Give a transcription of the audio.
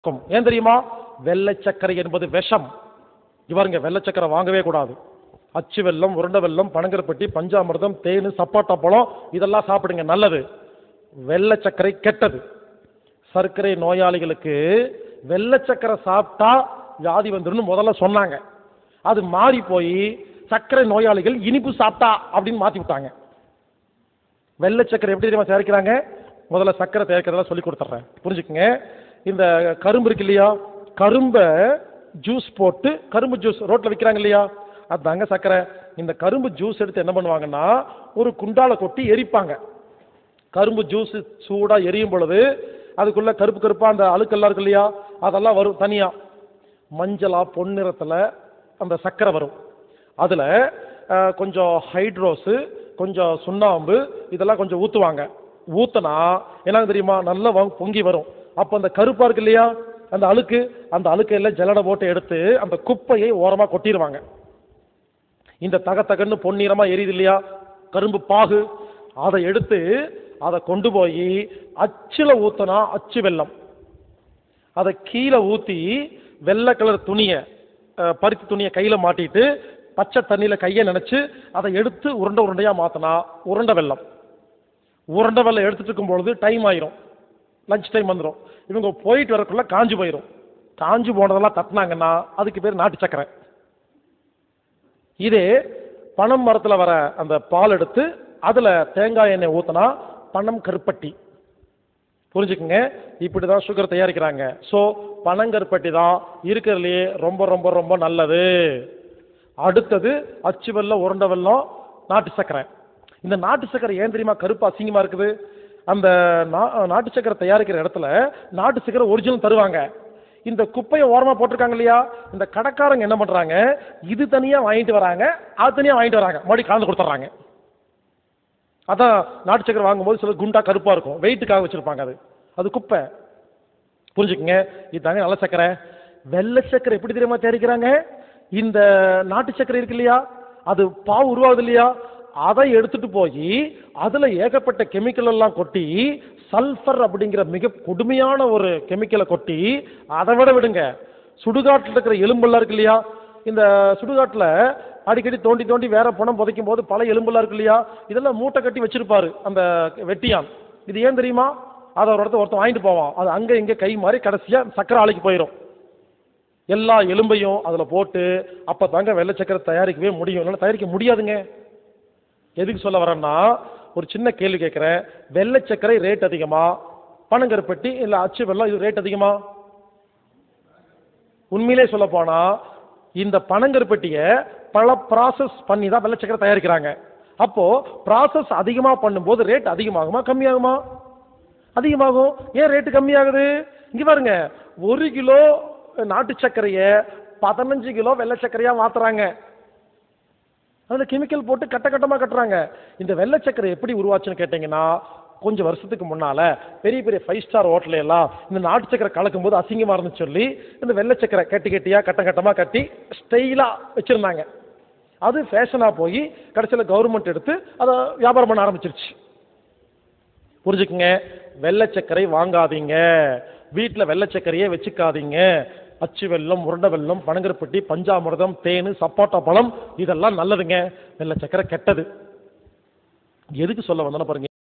இருக்கும். ஏன் தெரியுமா வெள்ளை சர்க்கரை என்பது விஷம் இவருங்க வெள்ளை சர்க்கரை வாங்கவே கூடாது அச்சு வெல்லம் உருண்டை வெல்லம் பனங்கருப்பட்டி பஞ்சாமிர்தம் தேன் சப்பாட்டா பழம் இதெல்லாம் சாப்பிடுங்க நல்லது வெள்ளை சர்க்கரை கெட்டது சர்க்கரை நோயாளிகளுக்கு வெள்ளை சர்க்கரை சாப்பிட்டா வியாதி வந்துருன்னு முதல்ல சொன்னாங்க அது மாறி போய் சர்க்கரை நோயாளிகள் இனிப்பு சாப்பிட்டா அப்படின்னு மாத்தி விட்டாங்க வெள்ளை சர்க்கரை எப்படி தெரியுமா தயாரிக்கிறாங்க முதல்ல சர்க்கரை தயாரிக்கிறதெல்லாம் சொல்லி கொடுத்துட்றேன் புரிஞ்சுக்குங்க இந்த கரும்பு இருக்கு இல்லையா கரும்பை ஜூஸ் போட்டு கரும்பு ஜூஸ் ரோட்ல விற்கிறாங்க இல்லையா அதாங்க சர்க்கரை இந்த கரும்பு ஜூஸ் எடுத்து என்ன பண்ணுவாங்கன்னா ஒரு குண்டால கொட்டி எரிப்பாங்க கரும்பு ஜூஸ் சூடா எரியும் பொழுது அதுக்குள்ள கருப்பு கருப்பா அந்த அழுக்கெல்லாம் இருக்கு இல்லையா அதெல்லாம் வரும் தனியா மஞ்சளா பொன்னிறத்துல அந்த சர்க்கரை வரும் அதுல அஹ், கொஞ்சம் ஹைட்ரோஸு கொஞ்சம் சுண்ணாம்பு இதெல்லாம் கொஞ்சம் ஊத்துவாங்க ஊத்துனா என்ன தெரியுமா நல்லா வ- பொங்கி வரும் அப்ப அந்த கருப்பா இருக்கு இல்லையா அந்த அழுக்கு அந்த அழுக்கையெல்லாம் ஜல்லடை போட்டு எடுத்து அந்த குப்பையை ஓரமா கொட்டிடுவாங்க இந்த தக தகன்னு பொன்னிறமா எரியுது இல்லையா கரும்பு பாகு அதை எடுத்து அதை கொண்டு போய் அச்சுல ஊத்துனா அச்சு வெல்லம் அதை கீழே ஊத்தி வெள்ளை கலர் துணியை அஹ், பருத்தி துணியை கையில மாட்டிட்டு பச்சை தண்ணியில கையை நினைச்சு அதை எடுத்து உருண்டை உருண்டையா மாத்தினா உருண்டை வெல்லம் உருண்டை வெல்லம் எடுத்துட்டு இருக்கும் பொழுது டைம் ஆயிரும் லஞ்ச் டைம் வந்துடும் இவங்க போயிட்டு வரக்குள்ள காஞ்சு போயிடும் காஞ்சு போனதெல்லாம் தட்டினாங்கன்னா அதுக்கு பேர் நாட்டு சக்கரை இதே பனம் மரத்துல வர அந்த பால் எடுத்து அதுல தேங்காய் எண்ணெய் ஊத்தினா பனம் கருப்பட்டி புரிஞ்சுக்குங்க இப்படிதான் சுகர் தயாரிக்கிறாங்க ஸோ பனங்கருப்பட்டி தான் இருக்கிறதுலையே ரொம்ப ரொம்ப ரொம்ப நல்லது அடுத்தது அச்சு வெல்லம் உருண்டை வெல்லம் நாட்டு சர்க்கரை இந்த நாட்டு சர்க்கரை ஏன் தெரியுமா கருப்பு அசிங்கமா இருக்குது அந்த நா- நாட்டு சர்க்கரை தயாரிக்கிற இடத்துல நாட்டு சர்க்கரை ஒரிஜினல் தருவாங்க இந்த குப்பையை ஓரமா போட்டிருக்காங்க இல்லையா இந்த கடைக்காரங்க என்ன பண்றாங்க இது தனியா வாங்கிட்டு வராங்க அது தனியா வாங்கிட்டு வராங்க மறுபடியும் கலந்து கொடுத்துட்றாங்க அதான் நாட்டு சக்கரை வாங்கும்போது சில குண்டா கருப்பா இருக்கும் வெயிட்டுக்காக வச்சிருப்பாங்க அது அது குப்பை புரிஞ்சுக்குங்க இதுதாங்க நல்ல சக்கரை வெள்ளை சக்கரை எப்படி தெரியுமா தயாரிக்கிறாங்க இந்த நாட்டு சக்கரை இருக்கு இல்லையா அது பாவு உருவாகுது இல்லையா அதை எடுத்துட்டு போய் அதுல ஏகப்பட்ட கெமிக்கல் எல்லாம் கொட்டி சல்ஃபர் அப்படிங்கிற மிக கொடுமையான ஒரு கெமிக்கலை கொட்டி அதை விட விடுங்க சுடுகாட்டில் இருக்கிற எலும்பெல்லாம் இருக்கு இல்லையா இந்த சுடுகாட்டில் அடிக்கடி தோண்டி தோண்டி வேற பணம் புதைக்கும் போது பல எலும்பெல்லாம் இருக்கு இல்லையா இதெல்லாம் மூட்டை கட்டி வச்சிருப்பாரு அந்த வெட்டியான் இது ஏன் தெரியுமா அதை ஒரு இடத்த ஒருத்தன் வாங்கிட்டு போவான் அது அங்க இங்க கை மாறி கடைசியா சக்கரை ஆலைக்கு போயிடும் எல்லா எலும்பையும் அதுல போட்டு அப்ப தாங்க வெள்ளை சக்கரை தயாரிக்கவே முடியும் இல்லைன்னா தயாரிக்க முடியாதுங்க எதுக்கு சொல்ல வரேன்னா ஒரு சின்ன கேள்வி கேட்கிறேன் வெள்ளை சக்கரை ரேட் அதிகமா பனங்கருப்பட்டி இல்ல அச்சு வெல்லம் இது ரேட் அதிகமா உண்மையிலே சொல்ல போனா இந்த பனங்கருப்பட்டியை பல ப்ராசஸ் பண்ணி தான் வெள்ளை சக்கரை தயாரிக்கிறாங்க அப்போ ப்ராசஸ் அதிகமா பண்ணும்போது ரேட் அதிகமாகுமா கம்மியாகுமா அதிகமாகும் ஏன் ரேட்டு கம்மியாகுது இங்க பாருங்க ஒரு கிலோ நாட்டு சர்க்கரையை பதினஞ்சு கிலோ வெள்ளை சர்க்கரையா மாத்துறாங்க அதுல கெமிக்கல் போட்டு கட்ட கட்டமா கட்டுறாங்க இந்த வெள்ளை சக்கரை எப்படி உருவாச்சுன்னு கேட்டீங்கன்னா கொஞ்சம் வருஷத்துக்கு முன்னால பெரிய பெரிய ஃபைவ் ஸ்டார் ஹோட்டல் எல்லாம் இந்த நாட்டு சக்கரை கலக்கும் போது அசிங்கமா இருந்துச்சு சொல்லி இந்த வெள்ளை சக்கரை கட்டி கட்டியா கட்டம் கட்டமா கட்டி ஸ்டைலா வச்சிருந்தாங்க அது ஃபேஷனா போய் கடைசியில் கவர்மெண்ட் எடுத்து அதை வியாபாரம் பண்ண ஆரம்பிச்சிருச்சு புரிஞ்சுக்குங்க வெள்ளை சர்க்கரை வாங்காதீங்க வீட்டில் வெள்ளை சர்க்கரையே வச்சுக்காதீங்க அச்சு வெல்லம் உருண்டை வெல்லம் பனங்கருப்பட்டி பஞ்சாமிர்தம் தேன் சப்பாட்டா பழம் இதெல்லாம் நல்லதுங்க வெள்ளை சர்க்கரை கெட்டது எதுக்கு சொல்ல வந்தேன்னா பாருங்க